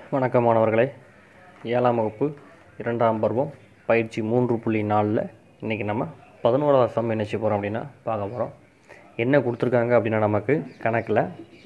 வணக்கம் மாணவர்களே ஏழாம் வகுப்பு இரண்டாம் பருவம் பயிற்சி மூன்று புள்ளி நாலில் இன்றைக்கி நம்ம பதினோராவது சம் என்ன செய்ய போகிறோம் அப்படின்னா பார்க்க போகிறோம் என்ன கொடுத்துருக்காங்க அப்படின்னா நமக்கு கணக்கில்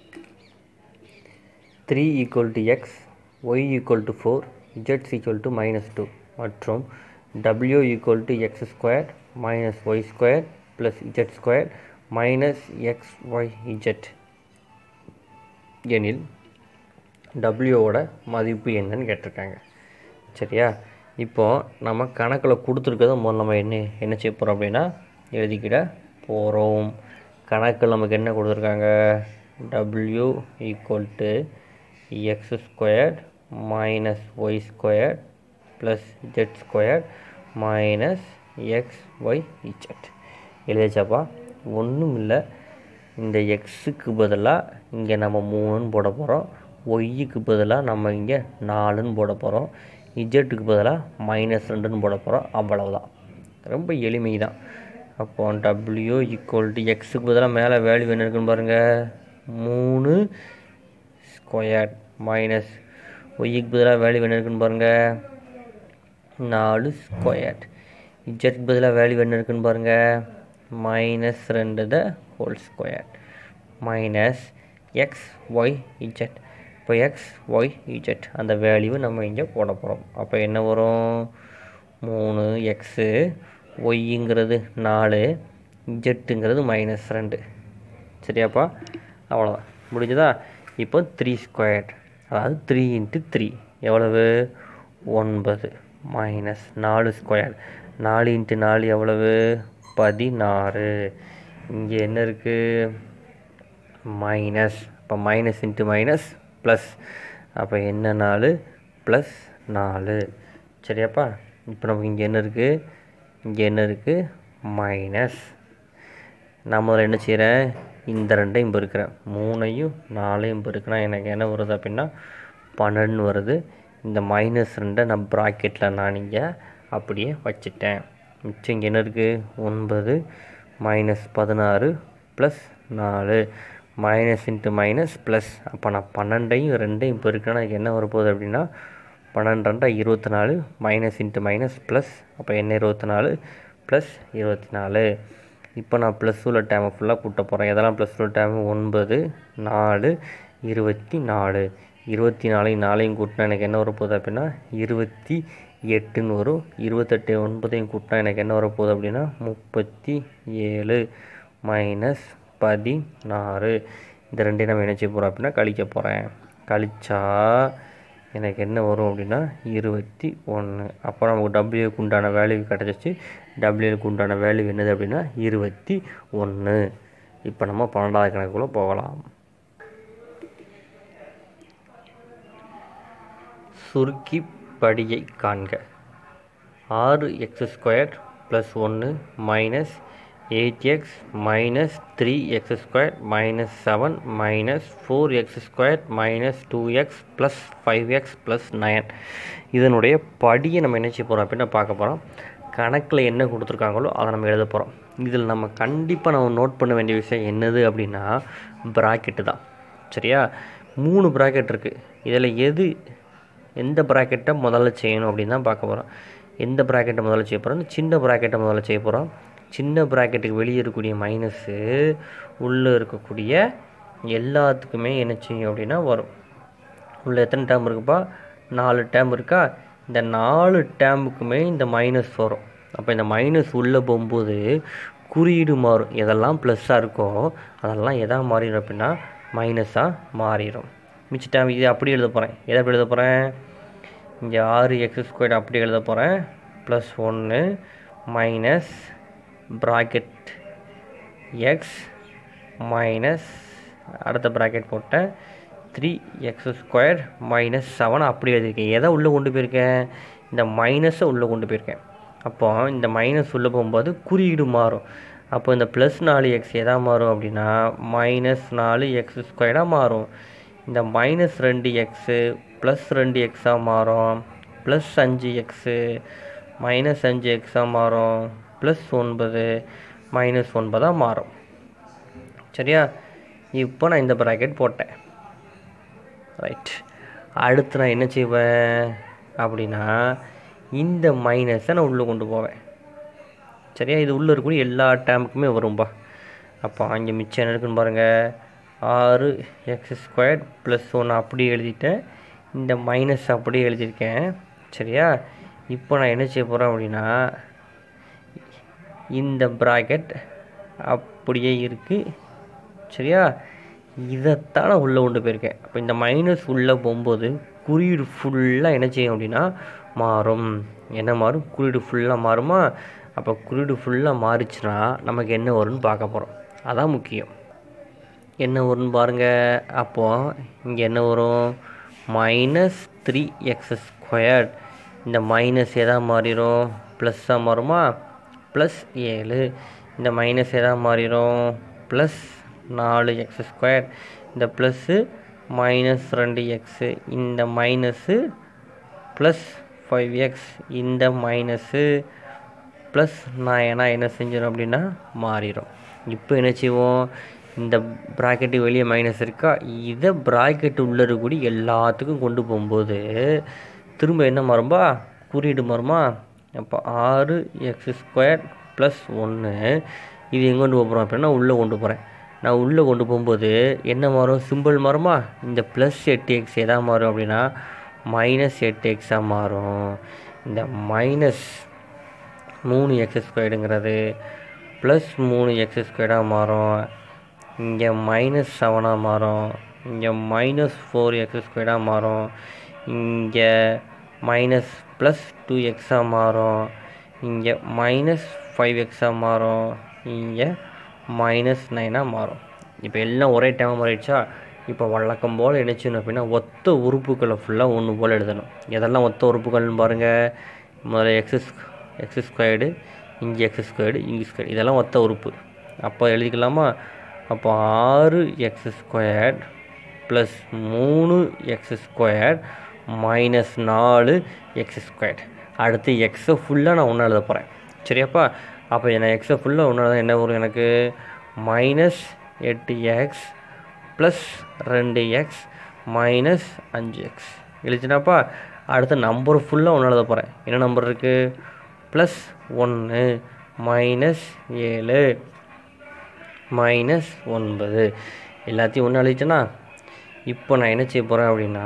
three equal to x y equal to four இஜெட்ஸ் ஈக்குவல் டு மைனஸ் டூ மற்றும் டபிள்யூ equal to x square minus y square plus z square minus x y z எனில் டபிள்யூவோட மதிப்பு என்னன்னு கேட்டிருக்காங்க சரியா இப்போது நம்ம கணக்கில் கொடுத்துருக்கத முதல்ல நம்ம என்ன என்ன செய்ய போகிறோம் அப்படின்னா எழுதிக்கிட போகிறோம் கணக்கில் நமக்கு என்ன கொடுத்துருக்காங்க டபிள்யூ equal to x square minus y square plus z square minus x y z எழுதிச்சாப்பா ஒன்றும் இல்லை இந்த எக்ஸுக்கு பதிலாக இங்கே நம்ம மூணுன்னு போட போகிறோம் ஒய்யுக்கு பதிலாக நம்ம இங்கே நாலுன்னு போட போகிறோம் இஜெட்டுக்கு பதிலாக மைனஸ் ரெண்டுன்னு போட போகிறோம் அவ்வளவுதான் ரொம்ப எளிமை தான் அப்போ டபிள்யூ ஈக்குவல் டு எக்ஸுக்கு பதிலாக மேலே வேல்யூ என்ன இருக்குன்னு பாருங்கள் மூணு ஸ்கொயர் மைனஸ் ஒய்யுக்கு பதிலாக வேல்யூ என்ன இருக்குன்னு பாருங்கள் நாலு ஸ்கொயர் இஜெட்டுக்கு பதிலாக வேல்யூ என்ன இருக்குன்னு பாருங்கள் மைனஸ் ரெண்டு the whole square minus x y z இப்போ எக்ஸ் ஒய் இஜெட் அந்த வேல்யூவை நம்ம இங்கே போட போகிறோம் அப்போ என்ன வரும் மூணு எக்ஸு ஒய்ங்கிறது நாலு இஜெட்டுங்கிறது மைனஸ் ரெண்டு சரியாப்பா அவ்வளோதான் முடிஞ்சதா இப்போ த்ரீ ஸ்கொயர் அதாவது த்ரீ இன்ட்டு த்ரீ எவ்வளவு ஒன்பது மைனஸ் நாலு ஸ்கொயர் நாலு இன்ட்டு நாலு எவ்வளவு பதினாறு இங்கே என்ன இருக்குது மைனஸ் இப்போ மைனஸ் இன்ட்டு மைனஸ் ப்ளஸ் அப்போ என்ன நாலு ப்ளஸ் நாலு சரியாப்பா இப்போ நமக்கு இங்கே என்ன இருக்குது இங்கே என்ன இருக்குது மைனஸ் நான் முதல்ல என்ன செய்கிறேன் இந்த ரெண்டையும் பெருக்கிறேன் மூணையும் நாலையும் பெருக்கினா எனக்கு என்ன வருது அப்படின்னா பன்னெண்டு வருது இந்த மைனஸ் ரெண்டை நான் ப்ராக்கெட்டில் நான் இங்கே அப்படியே வச்சுட்டேன் மிச்சம் இங்கே என்ன இருக்குது ஒன்பது மைனஸ் பதினாறு ப்ளஸ் நாலு மைனஸ் இன்ட்டு மைனஸ் ப்ளஸ் அப்போ நான் பன்னெண்டையும் ரெண்டையும் பெருக்கினா எனக்கு என்ன வரப்போகுது அப்படின்னா பன்னெண்டு ரெண்டா இருபத்தி நாலு மைனஸ் இன்ட்டு மைனஸ் ப்ளஸ் அப்போ என்ன இருபத்தி நாலு ப்ளஸ் இருபத்தி நாலு இப்போ நான் ப்ளஸ் உள்ள டேமை ஃபுல்லாக கூட்ட போகிறேன் எதெல்லாம் ப்ளஸ் உள்ள டேமு ஒன்பது நாலு இருபத்தி நாலு இருபத்தி நாலையும் நாலையும் கூட்டினா எனக்கு என்ன வரப்போகுது அப்படின்னா இருபத்தி எட்டுன்னு வரும் இருபத்தெட்டு ஒன்பதையும் கூட்டினா எனக்கு என்ன வரப்போகுது அப்படின்னா முப்பத்தி ஏழு மைனஸ் பதினாறு இந்த ரெண்டையும் நம்ம என்ன செய்ய போகிறோம் அப்படின்னா கழிக்க போகிறேன் கழிச்சா எனக்கு என்ன வரும் அப்படின்னா இருபத்தி ஒன்று அப்போ நமக்கு டபிள்யூக்கு உண்டான வேல்யூ கிடச்சிச்சு டபிள்யூக்கு உண்டான வேல்யூ என்னது அப்படின்னா இருபத்தி ஒன்று இப்போ நம்ம பன்னெண்டாவது கணக்குள்ளே போகலாம் சுருக்கி படியை காண்க ஆறு எக்ஸ் ஸ்கொயர் ப்ளஸ் ஒன்று minus eight x minus three x square minus seven minus four x square minus two x plus five x plus nine இதனுடைய படியை நம்ம என்ன செய்ய போகிறோம் அப்படின்னா பார்க்க போகிறோம் கணக்கில் என்ன கொடுத்துருக்காங்களோ அதை நம்ம எழுத போகிறோம் இதில் நம்ம கண்டிப்பாக நம்ம நோட் பண்ண வேண்டிய விஷயம் என்னது அப்படின்னா ப்ராக்கெட்டு தான் சரியா மூணு ப்ராக்கெட் இருக்குது இதில் எது எந்த ப்ராக்கெட்டை முதல்ல செய்யணும் அப்படின்னு தான் பார்க்க போகிறோம் எந்த ப்ராக்கெட்டை முதல்ல செய்ய போகிறோம் சின்ன ப்ராக்கெட்டை முதல்ல செய்ய போகிறோம் சின்ன ப்ராக்கெட்டுக்கு வெளியே இருக்கக்கூடிய மைனஸு உள்ளே இருக்கக்கூடிய எல்லாத்துக்குமே என்ன செய்யும் அப்படின்னா வரும் உள்ளே எத்தனை டேம் இருக்குப்பா நாலு டேம் இருக்கா இந்த நாலு டேமுக்குமே இந்த மைனஸ் வரும் அப்போ இந்த மைனஸ் உள்ளே போகும்போது குறியீடு மாறும் எதெல்லாம் ப்ளஸ்ஸாக இருக்கோ அதெல்லாம் எதாக மாறிடும் அப்படின்னா மைனஸாக மாறிடும் மிச்ச டேம் இது அப்படி எழுத போகிறேன் எதை அப்படி எழுத போகிறேன் இங்கே ஆறு எக்ஸ் ஸ்கொயர் அப்படி எழுத போகிறேன் ப்ளஸ் ஒன்று மைனஸ் ப்ராக்கெட் எக்ஸ் மைனஸ் அடுத்த ப்ராக்கெட் போட்டேன் three x square minus seven அப்படி எழுதியிருக்கேன் எதை உள்ளே கொண்டு போயிருக்கேன் இந்த மைனஸை உள்ளே கொண்டு போயிருக்கேன் அப்போ இந்த மைனஸ் உள்ளே போகும்போது குறியீடு மாறும் அப்போ இந்த ப்ளஸ் நாலு எக்ஸ் எதாக மாறும் அப்படின்னா மைனஸ் நாலு எக்ஸ் ஸ்கொயராக மாறும் இந்த மைனஸ் ரெண்டு எக்ஸு ப்ளஸ் ரெண்டு எக்ஸாக மாறும் ப்ளஸ் அஞ்சு எக்ஸு மைனஸ் அஞ்சு எக்ஸாக மாறும் ப்ளஸ் ஒன்பது மைனஸ் ஒன்பதாக மாறும் சரியா இப்போ நான் இந்த ப்ராக்கெட் போட்டேன் ரைட் அடுத்து நான் என்ன செய்வேன் அப்படின்னா இந்த மைனஸை நான் உள்ளே கொண்டு போவேன் சரியா இது உள்ளே இருக்கக்கூடிய எல்லா டேமுக்குமே வரும்பா அப்போ அங்கே மிச்சம் என்ன இருக்குன்னு பாருங்கள் ஆறு எக்ஸ் ஸ்கொயர் ப்ளஸ் ஒன்று அப்படியே எழுதிட்டேன் இந்த மைனஸ் அப்படியே எழுதியிருக்கேன் சரியா இப்போ நான் என்ன செய்ய போகிறேன் அப்படின்னா இந்த ப்ராக்கெட் அப்படியே இருக்குது சரியா இதைத்தான் நான் உள்ளே கொண்டு போயிருக்கேன் அப்போ இந்த மைனஸ் உள்ளே போகும்போது குறியீடு ஃபுல்லாக என்ன செய்யும் அப்படின்னா மாறும் என்ன மாறும் குறியீடு ஃபுல்லாக மாறுமா அப்போ குறியீடு ஃபுல்லாக மாறிச்சுன்னா நமக்கு என்ன வரும்னு பார்க்க போகிறோம் அதான் முக்கியம் என்ன வரும்னு பாருங்கள் அப்போது இங்கே என்ன வரும் மைனஸ் த்ரீ எக்ஸ் ஸ்கொயர்ட் இந்த மைனஸ் எதாக மாறிடும் ப்ளஸ்ஸாக மாறுமா ப்ளஸ் ஏழு இந்த மைனஸ் எதாக மாறிடும் ப்ளஸ் நாலு எக்ஸ் ஸ்கொயர் இந்த ப்ளஸ்ஸு மைனஸ் ரெண்டு எக்ஸு இந்த மைனஸு ப்ளஸ் ஃபைவ் எக்ஸ் இந்த மைனஸு ப்ளஸ் நைனா என்ன செஞ்சிடும் அப்படின்னா மாறிடும் இப்போ என்ன செய்வோம் இந்த ப்ராக்கெட்டு வெளியே மைனஸ் இருக்கா இதை ப்ராக்கெட்டு உள்ளே இருக்கக்கூடிய எல்லாத்துக்கும் கொண்டு போகும்போது திரும்ப என்ன மாறும்பா குறியீடு மாறுமா அப்போ ஆறு எக்ஸ் ஸ்கொயர் ப்ளஸ் ஒன்று இது எங்கே கொண்டு போகிறோம் அப்படின்னா உள்ளே கொண்டு போகிறேன் நான் உள்ளே கொண்டு போகும்போது என்ன மாறும் சிம்பிள் மாறுமா இந்த ப்ளஸ் எட்டு எக்ஸ் எதா மாறும் அப்படின்னா மைனஸ் எட்டு எக்ஸாக மாறும் இந்த மைனஸ் மூணு எக்ஸ் ஸ்கொயர்டுங்கிறது ப்ளஸ் மூணு எக்ஸ் ஸ்கொயர்டாக மாறும் இங்கே மைனஸ் செவனாக மாறும் இங்கே மைனஸ் ஃபோர் எக்ஸ் ஸ்கொயர்டாக மாறும் இங்கே மைனஸ் ப்ளஸ் டூ எக்ஸாக மாறும் இங்கே மைனஸ் ஃபைவ் எக்ஸாக மாறும் இங்கே மைனஸ் நைனாக மாறும் இப்போ எல்லாம் ஒரே டைம் மாறிடுச்சா இப்போ வழக்கம் போல் என்ன செய்யணும் அப்படின்னா ஒத்த உறுப்புகளை ஃபுல்லாக ஒன்று போல் எழுதணும் எதெல்லாம் ஒத்த உறுப்புகள்னு பாருங்கள் முதல்ல எக்ஸஸ் எக்ஸ் ஸ்கொயர்டு இங்கே எக்ஸ் ஸ்கொயர்டு இங்கே ஸ்கொயர்டு இதெல்லாம் ஒத்த உறுப்பு அப்போ எழுதிக்கலாமா அப்போ ஆறு எக்ஸ் ஸ்கொயர்ட் ப்ளஸ் மூணு எக்ஸ் ஸ்கொயர்ட் மைனஸ் நாலு எக்ஸ் ஸ்கொயர்ட் அடுத்து எக்ஸை ஃபுல்லாக நான் ஒன்று எழுத போகிறேன் சரியாப்பா அப்போ நான் எக்ஸை ஃபுல்லாக ஒன்று எழுத என்ன வரும் எனக்கு மைனஸ் எட்டு எக்ஸ் ப்ளஸ் ரெண்டு எக்ஸ் மைனஸ் அஞ்சு எக்ஸ் எழுதினாப்பா அடுத்த நம்பர் ஃபுல்லாக ஒன்று எழுத போகிறேன் என்ன நம்பர் இருக்குது ப்ளஸ் ஒன்று மைனஸ் ஏழு மைனஸ் ஒன்பது எல்லாத்தையும் ஒன்று எழுதிட்டேன்னா இப்போ நான் என்ன செய்ய போகிறேன் அப்படின்னா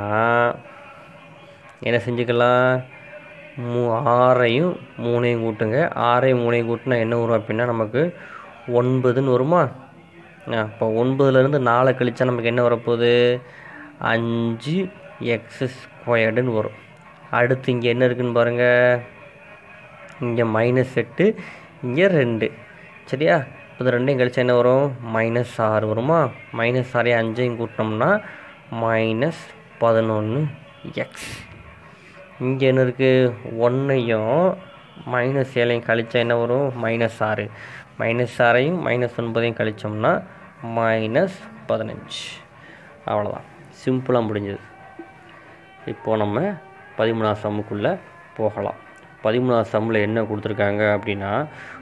என்ன செஞ்சுக்கலாம் மூ ஆறையும் மூணையும் கூட்டுங்க ஆறையும் மூணையும் கூட்டினா என்ன வரும் அப்படின்னா நமக்கு ஒன்பதுன்னு வருமா அப்போ ஒன்பதுலேருந்து நாலை கழிச்சா நமக்கு என்ன வரப்போகுது அஞ்சு எக்ஸ் ஸ்கொயர்டுன்னு வரும் அடுத்து இங்கே என்ன இருக்குன்னு பாருங்கள் இங்கே மைனஸ் எட்டு இங்கே ரெண்டு சரியா இப்போ இந்த ரெண்டையும் கழிச்சா என்ன வரும் மைனஸ் ஆறு வருமா மைனஸ் ஆறையும் அஞ்சையும் கூட்டினோம்னா மைனஸ் பதினொன்று எக்ஸ் இங்கே என்ன இருக்குது ஒன்றையும் மைனஸ் ஏழையும் கழிச்சா என்ன வரும் மைனஸ் ஆறு மைனஸ் ஆறையும் மைனஸ் ஒன்பதையும் கழித்தோம்னா மைனஸ் பதினஞ்சு அவ்வளோதான் சிம்பிளாக முடிஞ்சது இப்போது நம்ம பதிமூணாம் சம்முக்குள்ளே போகலாம் பதிமூணாம் சம்மில் என்ன கொடுத்துருக்காங்க அப்படின்னா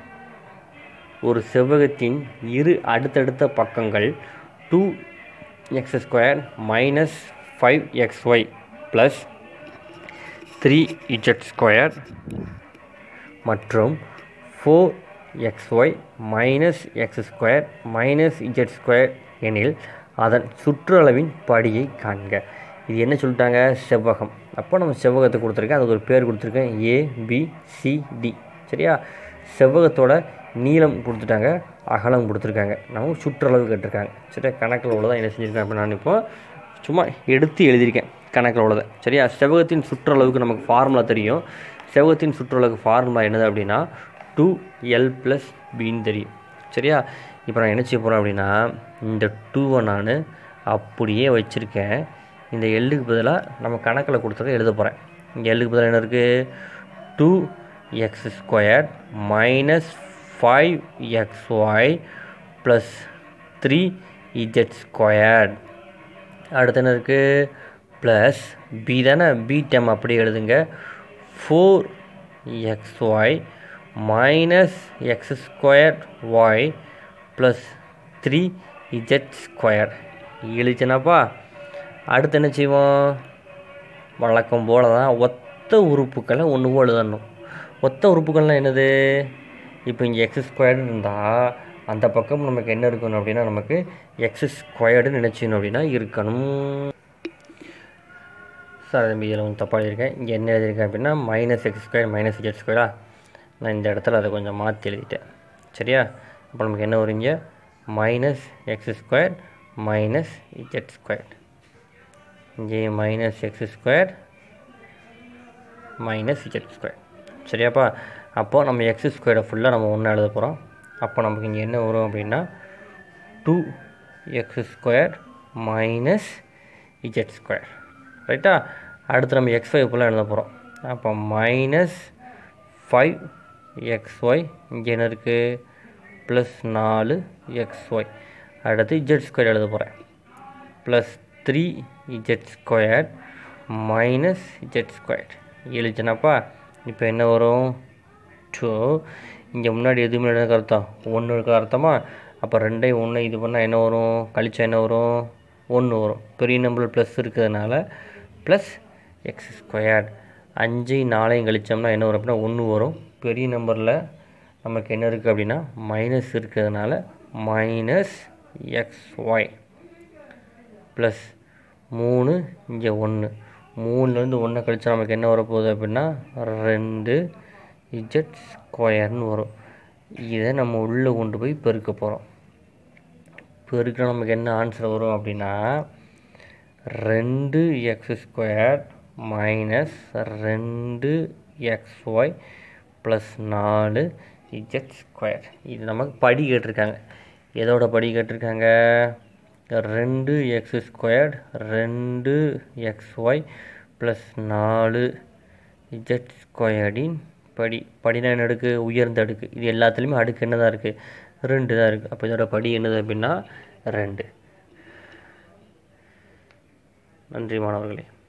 ஒரு செவ்வகத்தின் இரு அடுத்தடுத்த பக்கங்கள் two x square minus five x y plus three z square மற்றும் four x y minus x square minus z square எனில் அதன் சுற்றளவின் படியை காண்க இது என்ன சொல்லிட்டாங்க செவ்வகம் அப்போ நம்ம செவ்வகத்தை கொடுத்துருக்கேன் அதுக்கு ஒரு பேர் கொடுத்துருக்கேன் ஏ பி சி டி சரியா செவ்வகத்தோட நீளம் கொடுத்துட்டாங்க அகலம் கொடுத்துருக்காங்க நம்ம சுற்றளவு கேட்டிருக்காங்க சரியா கணக்கில் உள்ளதான் என்ன செஞ்சுருக்கேன் அப்படின்னு நான் இப்போ சும்மா எடுத்து எழுதியிருக்கேன் கணக்கில் உள்ளதை சரியா செவ்வகத்தின் சுற்றளவுக்கு நமக்கு ஃபார்முலா தெரியும் செவ்வகத்தின் சுற்றளவுக்கு ஃபார்முலா என்னது அப்படின்னா டூ எல் ப்ளஸ் பின்னு தெரியும் சரியா இப்போ நான் என்ன செய்ய போகிறேன் அப்படின்னா இந்த டூவை நான் அப்படியே வச்சுருக்கேன் இந்த எல்லுக்கு பதிலாக நம்ம கணக்கில் கொடுத்ததை எழுத போகிறேன் இங்கே எல்லுக்கு பதிலாக என்ன இருக்குது two x square minus five x y plus three z square அடுத்து என்ன இருக்குது ப்ளஸ் பி தானே பி டேம் அப்படியே எழுதுங்க four x y minus x square y plus three z square எழுதிச்சனாப்பா அடுத்து என்ன செய்வோம் வழக்கம் போல தான் ஒத்த உறுப்புக்களை ஒன்று போல் எழுதணும் ஒத்த உறுப்புகள்லாம் என்னது இப்போ இங்கே எக்ஸ் ஸ்கொயர்டு இருந்தால் அந்த பக்கம் நமக்கு என்ன இருக்கணும் அப்படின்னா நமக்கு எக்ஸ் ஸ்கொயர்டு நினச்சிக்கணும் அப்படின்னா இருக்கணும் சார் தம்பி இதில் கொஞ்சம் தப்பாக எழுதியிருக்கேன் இங்கே என்ன எழுதியிருக்கேன் அப்படின்னா minus x square minus z ஸ்கொயரா நான் இந்த இடத்துல அதை கொஞ்சம் மாற்றி எழுதிட்டேன் சரியா இப்போ நமக்கு என்ன வரும் இங்கே minus x square minus z square இங்கே minus x square minus z square சரியாப்பா அப்போது நம்ம எக்ஸ் ஸ்கொயரை ஃபுல்லாக நம்ம ஒன்றா எழுத போகிறோம் அப்போ நமக்கு இங்கே என்ன வரும் அப்படின்னா two x square minus z square ரைட்டா அடுத்து நம்ம எக்ஸ் ஃபைவ் ஃபுல்லாக எழுத போகிறோம் அப்போ மைனஸ் ஃபைவ் எக்ஸ் ஒய் இங்கே என்ன இருக்குது ப்ளஸ் நாலு எக்ஸ் ஒய் அடுத்து இஜெட் ஸ்கொயர் எழுத போகிறேன் plus three z square minus z square எழுதினப்பா இப்போ என்ன வரும் டூ இங்கே முன்னாடி எதுவுமே இருக்க அர்த்தம் ஒன்று இருக்க அர்த்தமா அப்போ ரெண்டையும் ஒன்று இது பண்ணால் என்ன வரும் கழிச்சா என்ன வரும் ஒன்று வரும் பெரிய நம்பர் ப்ளஸ் இருக்கிறதுனால ப்ளஸ் எக்ஸ் ஸ்கொயர் அஞ்சு நாளையும் கழிச்சோம்னா என்ன வரும் அப்படின்னா ஒன்று வரும் பெரிய நம்பரில் நமக்கு என்ன இருக்குது அப்படின்னா மைனஸ் இருக்கிறதுனால மைனஸ் எக்ஸ் ஒய் ப்ளஸ் மூணு இங்கே ஒன்று மூணுலேருந்து ஒன்றை கழிச்சா நமக்கு என்ன வரப்போகுது அப்படின்னா ரெண்டு இஜெட் ஸ்கொயர்னு வரும் இதை நம்ம உள்ளே கொண்டு போய் பெருக்க போகிறோம் பெருக்கினா நமக்கு என்ன ஆன்சர் வரும் அப்படின்னா ரெண்டு எக்ஸ் ஸ்கொயர் மைனஸ் ரெண்டு எக்ஸ் ஒய் ப்ளஸ் நாலு இஜெட் ஸ்கொயர் இது நமக்கு படி கேட்டிருக்காங்க எதோட படி கேட்டிருக்காங்க ரெண்டு எக்ஸ் ஸ்கொயர் ரெண்டு எக்ஸ் ஒய் ப்ளஸ் நாலு இஜெட் ஸ்கொயர்டின் படி படினா என்ன அடுக்கு உயர்ந்த அடுக்கு இது எல்லாத்துலேயுமே அடுக்கு என்ன தான் இருக்குது ரெண்டு தான் இருக்குது அப்போ இதோட படி என்னது அப்படின்னா ரெண்டு நன்றி மாணவர்களே